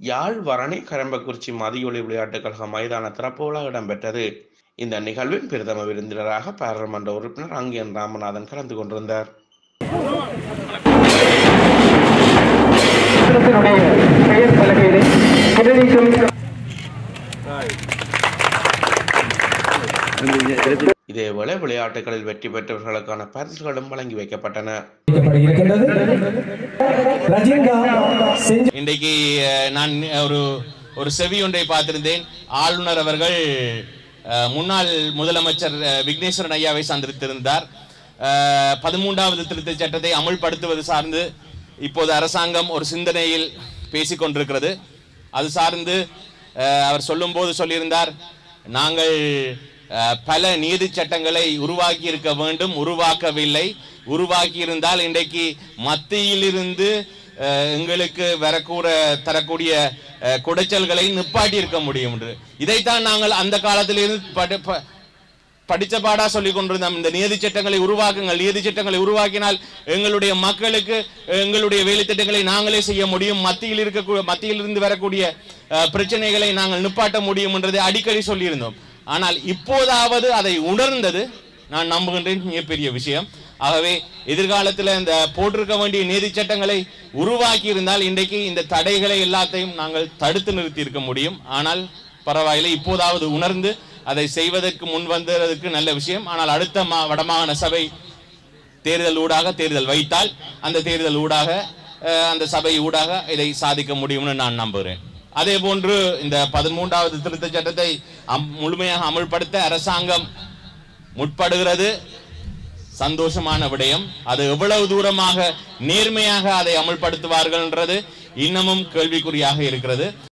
யாழ் வரணி கரம்பக்குறிச்சி மதியொலி விளையாட்டுக் கழக மைதான திறப்பு விழா இடம்பெற்றது இந்த நிகழ்வின் பிரதம விருந்தினராக பாராளுமன்ற உறுப்பினர் அங்கியன் ராமநாதன் கலந்து கொண்டிருந்தார் அரசினுடைய பெயர் பலகையிலே கிடைக்கும் இதேவேளை விளையாட்டுகளில் வெற்றி பெற்றவர்களுக்கான பரிசுகளும் வழங்கி வைக்கப்பட்டன இருக்கின்றது ரஜிங்கா செஞ்சு இன்றைக்கு அஹ், நான் ஒரு ஒரு செவி ஒன்றை பார்த்திருந்தேன் ஆளுநர் அவர்கள் அஹ், முன்னாள் முதலமைச்சர் அஹ், விக்னேஸ்வரன் ஐயாவை சந்தித்திருந்தார் அஹ், பதிமூன்றாவது திருத்தச் சட்டத்தை அமுல்படுத்துவது சார்ந்து இப்போது அரசாங்கம் ஒரு சிந்தனையில் பேசிக் கொண்டிருக்கிறது அது சார்ந்து அஹ், அவர் சொல்லும்போது சொல்லியிருந்தார் நாங்கள் அஹ், பல நீதி சட்டங்களை உருவாக்கி இருக்க வேண்டும் உருவாக்கவில்லை உருவாக்கி இருந்தால் இன்றைக்கு மத்தியிலிருந்து அஹ், எங்களுக்கு வரக்கூட தரக்கூடிய அஹ், குடைச்சல்களை நிப்பாட்டி இருக்க முடியும் என்று இதைத்தான் நாங்கள் அந்த காலத்திலிருந்து படி- ப- படிச்ச பாடா சொல்லிக் கொண்டிருந்தோம் இந்த நியதி சட்டங்களை உருவாக்குங்கள் நியதி சட்டங்களை உருவாக்கினால் எங்களுடைய மக்களுக்கு எங்களுடைய வேலை திட்டங்களை நாங்களே செய்ய முடியும் மத்தியில் இருக்க மத்தியில் இருந்து வரக்கூடிய அஹ், பிரச்சனைகளை நாங்கள் நிப்பாட்ட முடியும் என்றதை அடிக்கடி சொல்லியிருந்தோம் ஆனால் இப்போதாவது அதை உணர்ந்தது நான் நம்புகின்றேன் மிகப்பெரிய விஷயம் ஆகவே எதிர்காலத்தில் இந்த போட்டிருக்க வேண்டிய நீதி சட்டங்களை உருவாக்கி இருந்தால் இன்றைக்கு இந்த தடைகளை எல்லாத்தையும் நாங்கள் தடுத்து நிறுத்தி இருக்க முடியும் ஆனால் பரவாயில்லை இப்போதாவது உணர்ந்து அதை செய்வதற்கு முன் வந்ததற்கு நல்ல விஷயம் ஆனால் அடுத்த மா வடமாகாண சபை தேர்தல் ஊடாக தேர்தல் வைத்தால் அந்த தேர்தல் ஊடாக அஹ், அந்த சபை ஊடாக இதை சாதிக்க முடியும்னு நான் நம்புகிறேன் அதே போன்று இந்த பதிமூன்றாவது திருத்தச் சட்டத்தை அம்- முழுமையாக அமல்படுத்த அரசாங்கம் முற்படுகிறது சந்தோஷமான விடயம் அது எவ்வளவு தூரமாக நேர்மையாக அதை அமல்படுத்துவார்கள்ன்றது இன்னமும் கேள்விக்குறியாக இருக்கிறது